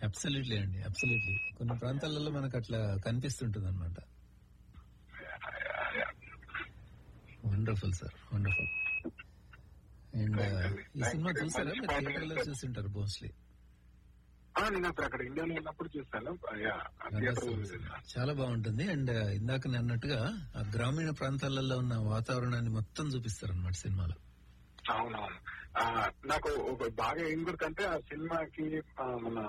Absolutely అండి absolutely కొన్ని ప్రాంతాలలో మనకు అట్లా కనిపిస్తుంటుంది అనమాట వండర్ఫుల్ సార్ వండర్ఫుల్ అండ్ ఈ సినిమా చూసారా మీరు థియేటర్ లో చూసింటారు మోస్ట్లీ ఆ, నేను అప్పుడు అక్కడ ఇండియాలో ఉన్నప్పుడు చూస్తాను యా, థియేటర్ లో చూసాను. చాలా బాగుంటుంది అండ్ ఇందాక నేను అన్నట్టుగా ఆ గ్రామీణ ప్రాంతాలలో ఉన్న వాతావరణాన్ని మొత్తం చూపిస్తారు అనమాట సినిమాలో అవునవును ఆ, నాకు ఒక బాగా ఏం గుర్తంటే ఆ సినిమాకి ఆ, మన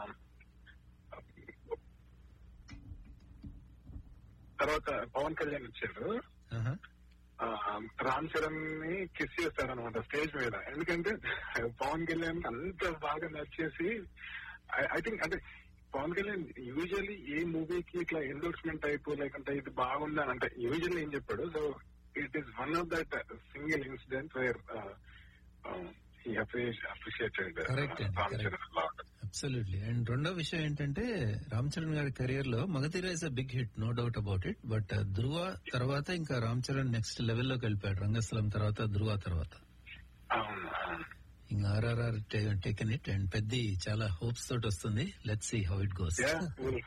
తర్వాత పవన్ కళ్యాణ్ వచ్చాడు ఆహా. ఆ, రామ్ చరణ్ ని కిస్ చేస్తాడు అనమాట స్టేజ్ మీద ఎందుకంటే పవన్ కళ్యాణ్ అంత బాగా నచ్చేసి ఐ థింక్ అంటే పవన్ కళ్యాణ్ యూజువల్లీ ఏ మూవీకి ఇట్లా ఎండోర్స్మెంట్ టైప్ లేకుంటే ఇది బాగుంది అని అంటే యూజువల్లీ ఏం చెప్పాడు so it is one of that single incident where he appreciated Correct అండి, Ram correct. Charan lot absolutely and రెండో విషయం ఏంటంటే రామ్ చరణ్ గారి కెరియర్ లో Magadheera is a big hit no doubt about it but Dhruva తర్వాత ఇంకా రామ్ చరణ్ నెక్స్ట్ లెవెల్లోకి వెళ్ళిపోయాడు రంగస్థలం తర్వాత ధృవ తర్వాత అవును అవును ఇంకా ఆర్ఆర్ఆర్ టేకెన్ ఇట్ అండ్ పెద్ద చాలా హోప్స్ తోటి వస్తుంది let see how it goes yeah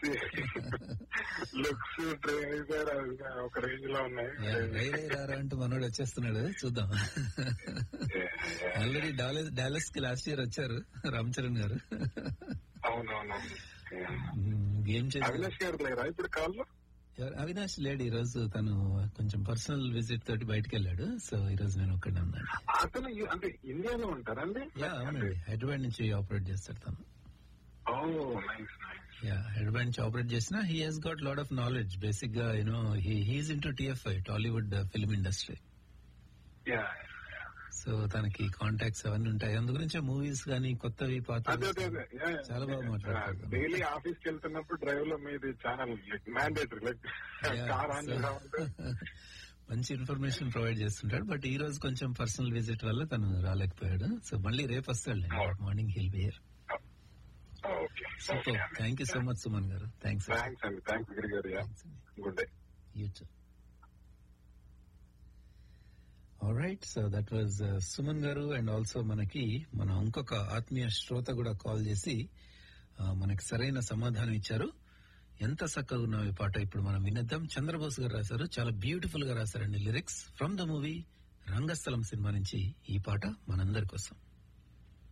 looks trailer ఒక రేంజ్ లో ఉన్నాయి రై రై రారా అంటూ మనోడు వచ్చేస్తున్నాడు చూద్దాం Yeah, yeah. Already Dallas Dallas కి లాస్ట్ ఇయర్ వచ్చారు రామ్ చరణ్ గారు అవునవును గేమ్ చేసి అవినాష్ గారు లేరా ఇప్పుడు కాల్లో ఎవరు- అవినాష్ లేడు ఈ రోజు తను కొంచెం పర్సనల్ విజిట్ తోటి బయటకు వెళ్ళాడు సో ఈ రోజు నేను ఒక్కడే ఉన్నాను అతను యు- అంటే ఇండియాలో ఉంటారండి యా అవునండి హైదరాబాద్ నుంచి ఆపరేట్ చేస్తాడు తను oh nice nice yeah Hyderabad నుంచి ఆపరేట్ చేసిన he has got lot of knowledge basic గా you know he's into TFI Tollywood film industry yeah so తనకి కాంటాక్ట్స్ అవన్నీ ఉంటాయి అందు గురించే మూవీస్ కానీ కొత్తవి పాత అదే అదే అదే చాలా బాగా మాట్లాడతారు డైలీ ఆఫీస్ కి వెళ్తున్నప్పుడు డ్రైవ్ లో మీది channel like mandatory like Yeah, car on so- ఉంటే మంచి ఇన్ఫర్మేషన్ ప్రొవైడ్ చేస్తుంటాడు బట్ ఈ రోజు కొంచెం పర్సనల్ విజిట్ వల్ల తను రాలేకపోయాడు సో మళ్ళీ రేపు వస్తాడు morning he'll be here okay super thank you so much Suman గారు థ్యాంక్స్ థ్యాంక్స్ అండి థ్యాంక్స్ గిరి గారు good day You too. Right so that was Suman గారు అండ్ ఆల్సో మనకి మన ఇంకొక ఆత్మీయ శ్రోత కూడా కాల్ చేసి uh, మనకి సరైన సమాధానం ఇచ్చారు ఎంత చక్కగా ఉన్న ఈ పాట ఇప్పుడు మనం వినేద్దాం చంద్రబోస్ గారు రాశారు చాలా బ్యూటిఫుల్ గా రాశారండి lyrics from the movie Rangasthalam cinema నుంచి ఈ పాట మనందరి కోసం